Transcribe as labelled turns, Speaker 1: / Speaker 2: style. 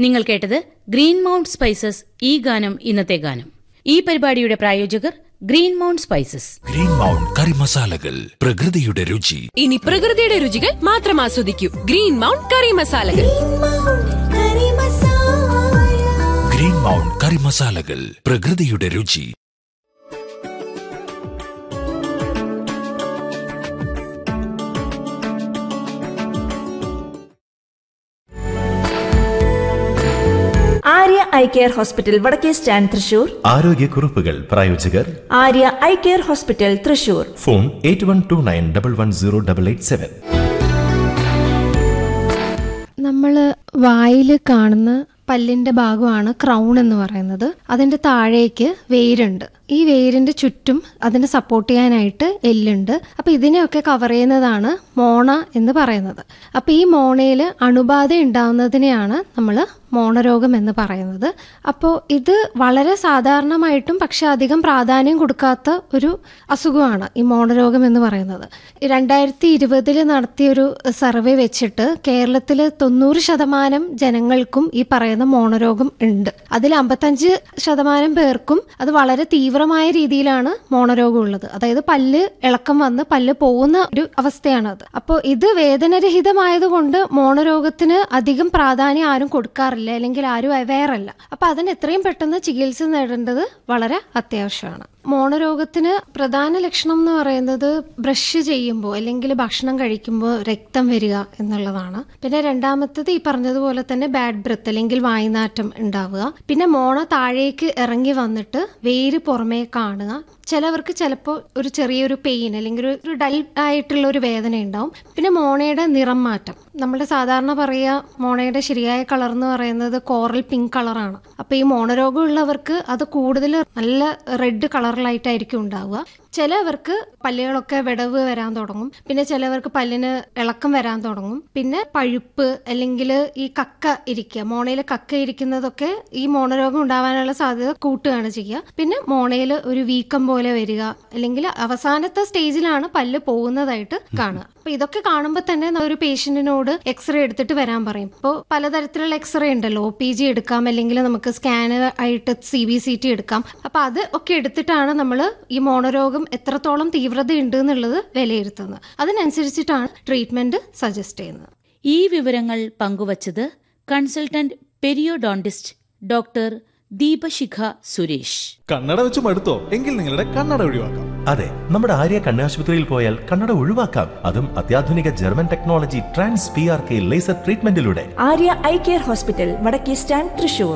Speaker 1: നിങ്ങൾ കേട്ടത് green mount spices ഈ ഗാനം ഇന്നത്തെ ഗാനം ഈ പരിപാടിയുടെ പ്രായോജകർ green mount spices
Speaker 2: green mount കറി മസാലകൾ പ്രകൃതിയുടെ രുചി
Speaker 3: ഇനി പ്രകൃതിയുടെ രുചികൾ മാത്രം ആസ്വദിക്കൂ ഗ്രീൻ മൗണ്ട് കറി മസാലകൾ
Speaker 2: ഗ്രീൻ മൗണ്ട് കറി മസാലകൾ പ്രകൃതിയുടെ രുചി
Speaker 4: ആര്യ ഐ കെയർ ഹോസ്പിറ്റൽ വടക്കേ സ്റ്റാൻഡ് തൃശൂർ
Speaker 5: ആരോഗ്യക്കുറിപ്പുകൾ പ്രായോജകർ
Speaker 4: Arya eye care hospital Thrissur
Speaker 5: phone eight one two nine double one zero double eight seven
Speaker 6: നമ്മൾ വായിൽ കാണുന്ന പല്ലിന്റെ ഭാഗമാണ് ക്രൗൺ എന്ന് പറയുന്നത് അതിന്റെ താഴേക്ക് വേരുണ്ട് ഈ വേരിന്റെ ചുറ്റും അതിനെ സപ്പോർട്ട് ചെയ്യാനായിട്ട് എല്ലുണ്ട് അപ്പൊ ഇതിനെയൊക്കെ കവർ ചെയ്യുന്നതാണ് മോണ എന്ന് പറയുന്നത് അപ്പൊ ഈ മോണയിൽ അണുബാധ ഉണ്ടാവുന്നതിനെയാണ് നമ്മൾ മോണരോഗം എന്ന് പറയുന്നത് അപ്പോൾ ഇത് വളരെ സാധാരണമായിട്ടും പക്ഷെ അധികം പ്രാധാന്യം കൊടുക്കാത്ത ഒരു അസുഖമാണ് ഈ മോണരോഗം എന്ന് പറയുന്നത് രണ്ടായിരത്തി ഇരുപതിൽ നടത്തിയൊരു സർവേ വെച്ചിട്ട് കേരളത്തിൽ തൊണ്ണൂറ് ശതമാനം ജനങ്ങൾക്കും ഈ പറയുന്ന മോണരോഗം ഉണ്ട് അതിൽ അമ്പത്തഞ്ച് ശതമാനം പേർക്കും അത് വളരെ തീവ്രമായ രീതിയിലാണ് മോണരോഗം ഉള്ളത് അതായത് പല്ല് ഇളക്കം വന്ന് പല്ല് പോകുന്ന ഒരു അവസ്ഥയാണ് അത് അപ്പോൾ ഇത് വേദനരഹിതമായതുകൊണ്ട് മോണരോഗത്തിന് അധികം പ്രാധാന്യം ആരും കൊടുക്കാറില്ല അല്ലെങ്കിൽ ആരും അവെയർ അല്ല അപ്പൊ അതിന് എത്രയും പെട്ടെന്ന് ചികിത്സ നേടേണ്ടത് വളരെ അത്യാവശ്യമാണ് മോണരോഗത്തിന് പ്രധാന ലക്ഷണം എന്ന് പറയുന്നത് ബ്രഷ് ചെയ്യുമ്പോൾ അല്ലെങ്കിൽ ഭക്ഷണം കഴിക്കുമ്പോൾ രക്തം വരിക എന്നുള്ളതാണ് പിന്നെ രണ്ടാമത്തത് ഈ പറഞ്ഞതുപോലെ തന്നെ ബാഡ് ബ്രത്ത് അല്ലെങ്കിൽ വായുനാറ്റം ഉണ്ടാവുക പിന്നെ മോണ താഴേക്ക് ഇറങ്ങി വന്നിട്ട് വേര് പുറമേ കാണുക ചിലവർക്ക് ചിലപ്പോൾ ഒരു ചെറിയൊരു പെയിൻ അല്ലെങ്കിൽ ഒരു- ഒരു ഡൽ ആയിട്ടുള്ള ഒരു വേദന ഉണ്ടാവും പിന്നെ മോണയുടെ നിറം മാറ്റം നമ്മുടെ സാധാരണ പറയുക മോണയുടെ ശരിയായ കളർ എന്ന് പറയുന്നത് കോറൽ പിങ്ക് കളറാണ് അപ്പൊ ഈ മോണരോഗം ഉള്ളവർക്ക് അത് കൂടുതൽ നല്ല റെഡ് കളറിലായിട്ടായിരിക്കും ഉണ്ടാവുക ചിലവർക്ക് പല്ലുകളൊക്കെ വിടവ് വരാൻ തുടങ്ങും പിന്നെ ചിലവർക്ക് പല്ലിന് ഇളക്കം വരാൻ തുടങ്ങും പിന്നെ പഴുപ്പ് അല്ലെങ്കിൽ ഈ കക്ക ഇരിക്കുക മോണയിൽ കക്ക ഇരിക്കുന്നതൊക്കെ ഈ മോണരോഗം ഉണ്ടാവാനുള്ള സാധ്യത കൂട്ടുകയാണ് ചെയ്യുക പിന്നെ മോണയിൽ ഒരു വീക്കം പോലെ വരിക അല്ലെങ്കിൽ അവസാനത്തെ സ്റ്റേജിലാണ് പല്ല് പോകുന്നതായിട്ട് കാണുക അപ്പൊ ഇതൊക്കെ കാണുമ്പോൾ തന്നെ ഒരു പേഷ്യന്റിനോട് എക്സ്റേ എടുത്തിട്ട് വരാൻ പറയും ഇപ്പോൾ പലതരത്തിലുള്ള എക്സ്റേ ഉണ്ടല്ലോ ഒ പി ജി എടുക്കാം അല്ലെങ്കിൽ നമുക്ക് സ്കാന് ആയിട്ട് സി ബി സി ടി എടുക്കാം അപ്പൊ അത് ഒക്കെ എടുത്തിട്ടാണ് നമ്മൾ ഈ മോണരോഗം എത്രത്തോളം തീവ്രത ഉണ്ട് എന്നുള്ളത് വിലയിരുത്തുന്നത് അതിനനുസരിച്ചിട്ടാണ് ട്രീറ്റ്മെന്റ് സജസ്റ്റ് ചെയ്യുന്നത്
Speaker 1: ഈ വിവരങ്ങൾ പങ്കുവച്ചത് കൺസൾട്ടന്റ് പെരിയോഡോണ്ടിസ്റ്റ് ഡോക്ടർ ദീപശിഖ സുരേഷ്
Speaker 7: കണ്ണട വെച്ച് മടുത്തോ എങ്കിൽ നിങ്ങളുടെ കണ്ണട ഒഴിവാക്കാം
Speaker 5: അതെ നമ്മുടെ ആര്യ കണ്ണാശുപത്രിയിൽ പോയാൽ കണ്ണട ഒഴിവാക്കാം അതും അത്യാധുനിക German technology trans P R K laser ട്രീറ്റ്മെന്റിലൂടെ
Speaker 4: ആര്യ ഐ കെയർ ഹോസ്പിറ്റൽ വടക്കേ സ്റ്റാൻഡ് തൃശൂർ